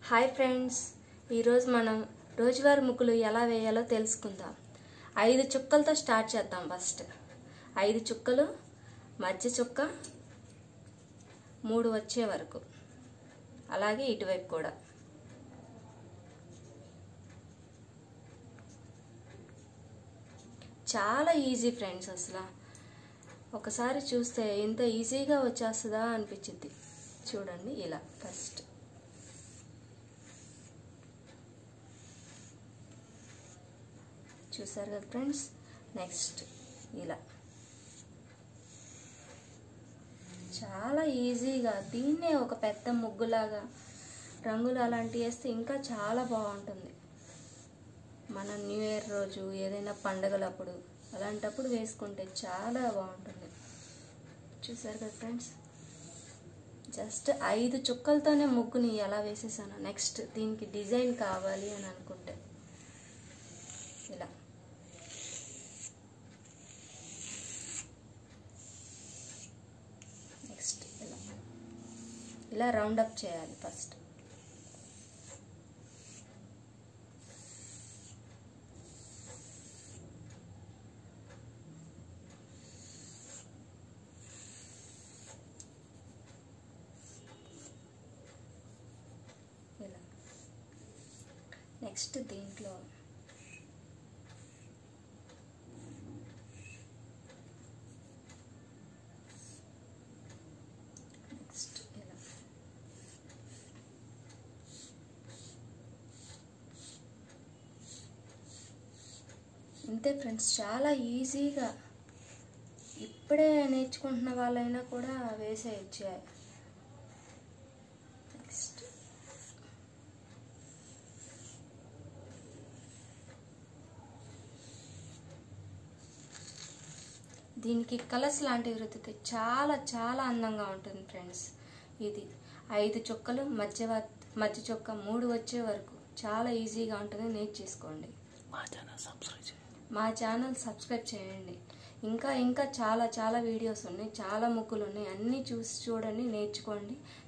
hi friends ఈరోజు మనం రోజువారీ ముగ్గులు ఎలా వేయాలో తెలుసుకుందాం ఐదు చుక్కలతో స్టార్ట్ చేద్దాం ఫస్ట్ ఐదు చుక్కలు మధ్య చుక్క మూడు వచ్చే వరకు అలాగే ఇటువైపు కూడా చాలా ఈజీ ఫ్రెండ్స్ అసలు ఒకసారి చూస్తే ఇంత ఈజీగా వచ్చేస్తుందా అనిపించింది చూడండి ఇలా ఫస్ట్ చూసారు కదా ఫ్రెండ్స్ నెక్స్ట్ ఇలా చాలా ఈజీగా దీన్నే ఒక పెద్ద ముగ్గులాగా రంగులు అలాంటివి వేస్తే ఇంకా చాలా బాగుంటుంది మన న్యూ ఇయర్ రోజు ఏదైనా పండగలప్పుడు అలాంటప్పుడు వేసుకుంటే చాలా బాగుంటుంది చూసారు కదా ఫ్రెండ్స్ జస్ట్ ఐదు చుక్కలతోనే ముగ్గుని ఎలా వేసేసాను నెక్స్ట్ దీనికి డిజైన్ కావాలి అని అనుకుంటే ఇలా నెక్స్ట్ ఇలా ఇలా రౌండ్ అప్ చేయాలి ఫస్ట్ ఇలా నెక్స్ట్ దీంట్లో నెక్స్ట్ ఇలా అంతే ఫ్రెండ్స్ చాలా ఈజీగా ఇప్పుడే నేర్చుకుంటున్న వాళ్ళైనా కూడా వేసేయచ్చు నెక్స్ట్ దీనికి కలర్స్ లాంటివి రుద్దితే చాలా చాలా అందంగా ఉంటుంది ఫ్రెండ్స్ ఇది ఐదు చుక్కలు మధ్య వ- మధ్య చుక్క మూడు వచ్చే వరకు చాలా ఈజీగా ఉంటుంది నేర్చేసుకోండి మా ఛానల్ సబ్స్క్రైబ్ చేయండి మా ఛానల్ సబ్స్క్రైబ్ చేయండి ఇంకా ఇంకా చాలా చాలా వీడియోస్ ఉన్నాయి చాలా ముగ్గులు ఉన్నాయి అన్నీ చూసి చూడండి నేర్చుకోండి